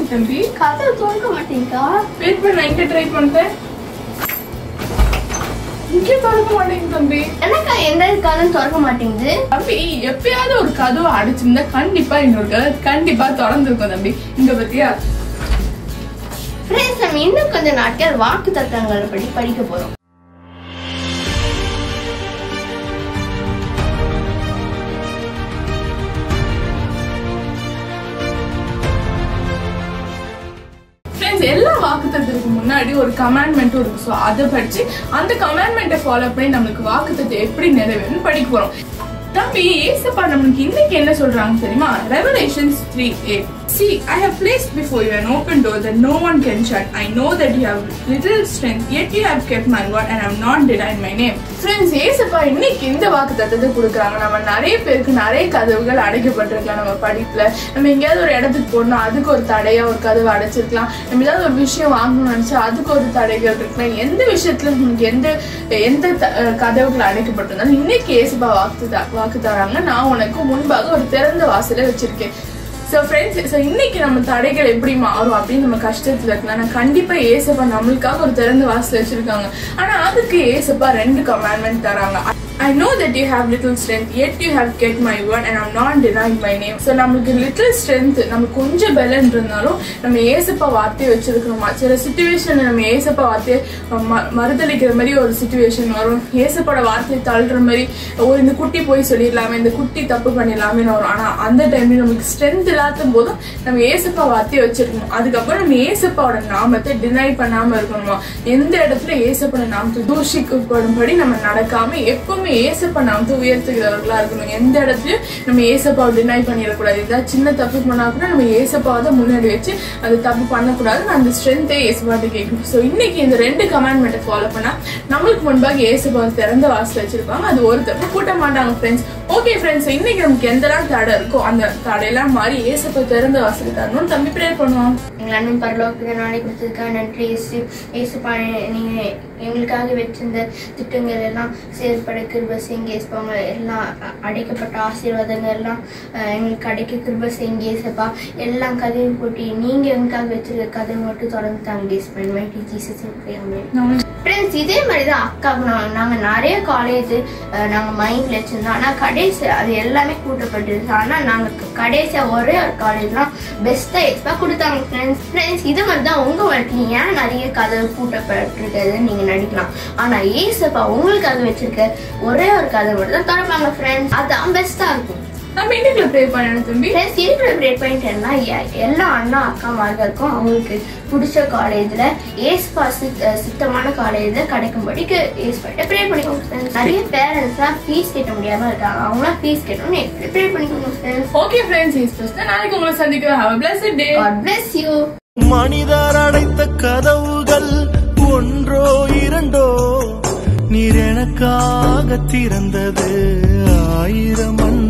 தம்பி கதவு திறக்க மாட்டேங்கா வெயிட் பண்ண இங்க ட்ரை பண்ணிட்டேன் இங்கே திறக்க மாட்டேங்குது தம்பி என்னக்கா எந்த கதவு திறக்க மாட்டேங்குது தம்பி எப்பயாவது ஒரு கதவை அடைச்சிருந்தா கண்டிப்பா இன்னொரு கதவு கண்டிப்பா திறந்துருக்கும் தம்பி இங்க பத்தியா ஃப்ரெண்ட்ஸ் நம்ம இன்னும் கொஞ்சம் நாட்கள் வாக்கு தத்தங்கள் படி படிக்க போறோம் ஃப்ரெண்ட்ஸ் எல்லா வாக்குத்தத்துக்கு முன்னாடி ஒரு கமாண்ட்மெண்ட்டும் இருக்கு ஸோ அதை படிச்சு அந்த கமாண்ட்மெண்ட்டை ஃபாலோ பண்ணி நம்மளுக்கு வாக்குத்தத்தை எப்படி நிறைவேறும்னு படிக்க போறோம் தம்பி ஏசப்பா நம்மளுக்கு இன்னைக்கு என்ன சொல்றாங்க தெரியுமா Revelations three eight See, I have placed before you an open door that no one can shut. I know that you have little strength, yet you have kept my word and have not denied my name. Friends, ஏசப்பா இன்னைக்கு இந்த வாக்கு தத்துவத்தை கொடுக்குறாங்க நம்ம நிறைய பேருக்கு நிறைய கதவுகள் அடைக்கப்பட்டிருக்கலாம் நம்ம படிப்புல நம்ம எங்கேயாவது ஒரு இடத்துக்கு போகணும் அதுக்கு ஒரு தடையா ஒரு கதவு அடைச்சிருக்கலாம் நம்ம ஏதாவது ஒரு விஷயம் வாங்கணும்னு நினைச்சா அதுக்கு ஒரு தடைகள் இருக்கலாம் எந்த விஷயத்துல நமக்கு எந்த எந்த த- அஹ் கதவுகள் அடைக்கப்பட்டிருந்தாலும் இன்னைக்கு ஏசப்பா வாக்கு த- வாக்கு தராங்க நான் உனக்கு முன்பாக ஒரு திறந்த வாசலை வச்சிருக்கேன் ஸோ ஃப்ரெண்ட்ஸ் ஸோ இன்னைக்கு நம்ம தடைகள் எப்படி மாறும் அப்படின்னு நம்ம கஷ்டத்துல இருக்கலாம் நான் கண்டிப்பா ஏசப்பா நம்மளுக்காக ஒரு திறந்த வாசல் வச்சிருக்காங்க ஆனா அதுக்கு ஏசப்பா ரெண்டு கமாண்ட்மெண்ட் தராங்க I know that you have little strength yet you have get my word and I'm not denying my name so நமக்கு லிட்டில் ஸ்ட்ரென்த் நமக்கு கொஞ்சம் பலன் இருந்தாலும் நம்ம ஏசப்பா வார்த்தையை வச்சிருக்கணுமா சில சுச்சுவேஷன்ல நம்ம ஏசப்பா வார்த்தையை ம- மறுதளிக்கிற மாதிரி ஒரு சுச்சுவேஷன் வரும் ஏசப்போட வார்த்தையை தள்ளுற மாதிரி ஓ இந்த குட்டி போய் சொல்லிடலாமே இந்த குட்டி தப்பு பண்ணிடலாமேன்னு வரும் ஆனா அந்த டைம்ல நமக்கு ஸ்ட்ரென்த் இல்லாத போதும் நம்ம ஏசப்பா வார்த்தையை வச்சிருக்கணும் அதுக்கப்புறம் நம்ம ஏசப்பாவோட நாமத்தை டினை பண்ணாம இருக்கணுமா எந்த இடத்துல ஏசப்போட நாமத்தை தூஷிக்கப்படும்படி நம்ம நடக்காம எப்பவுமே ஏசப்பா நாமத்தை உயர்த்துகிறவர்களா இருக்கணும் எந்த இடத்துலயும் நம்ம ஏசப்பாவை டினை பண்ணிடக்கூடாது ஏதாவது சின்ன தப்பு பண்ணா கூட நம்ம ஏசப்பாவை தான் முன்னாடி வச்சு அந்த தப்பு பண்ணக்கூடாது அந்த ஸ்ட்ரென்த்தே ஏசப்பாட்டு கேட்கணும் ஸோ இன்னைக்கு இந்த ரெண்டு கமாண்ட்மெண்ட்டை ஃபாலோ பண்ணா நம்மளுக்கு முன்பாக ஏசப்பா திறந்த வாசல் வச்சிருப்பாங்க அது ஒரு தப்பு கூட்ட மாட்டாங்க ஃப்ரெண்ட்ஸ் ஓகே ஃப்ரெண்ட்ஸ் இன்னைக்கு நமக்கு எந்தெல்லாம் தடை இருக்கோ அந்த தடையெல்லாம் மாறி ஏசப்பா திறந்த வாசல் தரணும்னு தம்பி ப்ரேயர் பண்ணுவோம் எங்கள் அண்ணன் பரலோகத்துக்கு நாளை கொடுத்ததுக்காக நன்றி இயேசு இயேசுப்பா நீங்க எங்களுக்காக வச்சிருந்த திட்டங்கள் எல்லாம் செயல்பட கிருப செய்யுங்க இயேசுப்பாங்க எல்லாம் அ- அடைக்கப்பட்ட ஆசீர்வாதங்கள் எல்லாம் அஹ், எங்களுக்கு அடைக்க கிருப செய்யுங்க இயேசுப்பா எல்லாம் கதையும் போட்டி நீங்க எங்களுக்காக வச்சிருக்க கதை மட்டும் தொடர்ந்து தாங்க இயேசுப்பா மைட்டி ஜீசஸ் ஃப்ரெண்ட்ஸ் இதே மாதிரி தான் அக்காவுக்கு நாங்கள் நாங்கள் நிறைய காலேஜ் நாங்கள் மைண்டில் வச்சுருந்தோம் ஆனால் கடைசி அது எல்லாமே கூட்டப்பட்டிருச்சு ஆனால் நாங்கள் கடைசியாக ஒரே ஒரு காலேஜ் தான் பெஸ்ட்டாக எக்ஸ்பா கொடுத்தாங்க ஃப்ரெண்ட்ஸ் ஃப்ரெண்ட்ஸ் இது மாதிரி தான் உங்கள் வாழ்க்கையில் ஏன் நிறைய கதை கூட்டப்பட்டிருக்கிறதுன்னு நீங்கள் நடிக்கலாம் ஆனால் ஏசப்பா உங்களுக்கு அது வச்சிருக்க ஒரே ஒரு கதை மட்டும் தான் திறப்பாங்க ஃப்ரெண்ட்ஸ் அதுதான் பெஸ்ட்டாக இருக்கும் நம்ம இன்னைக்குள்ள ப்ரே பண்ணணும் தம்பி ஃப்ரெண்ட்ஸ் இருக்கிற பிரேட் பண்ணிட்டேன்னா எல்லா அண்ணா அக்காமார்களுக்கும் அவங்களுக்கு பிடிச்ச காலேஜில் ஏஸ்பா சித் அஹ் சித்தமான காலேஜில் கிடைக்கும்படிக்கு ஏஸ்பாட்ட ப்ரே பண்ணிக்கோங்க ஃப்ரெண்ட்ஸ் நிறைய பேரண்ட்ஸ்லாம் ஃபீஸ் கட்ட முடியாமல் இருக்காங்க அவங்களாம் ஃபீஸ் கட்டணும்னு ப்ரே பண்ணிக்கோங்க ஃப்ரெண்ட்ஸ் ஓகே ஃப்ரெண்ட்ஸ் இஸ் நாளைக்கு உங்களை சந்திக்கிறேன் have bless day God bless you மனிதர் அடைத்த கதவுகள் ஒன்றோ இரண்டோ நீர் எனக்காக திறந்தது ஆயிரம் அன்பு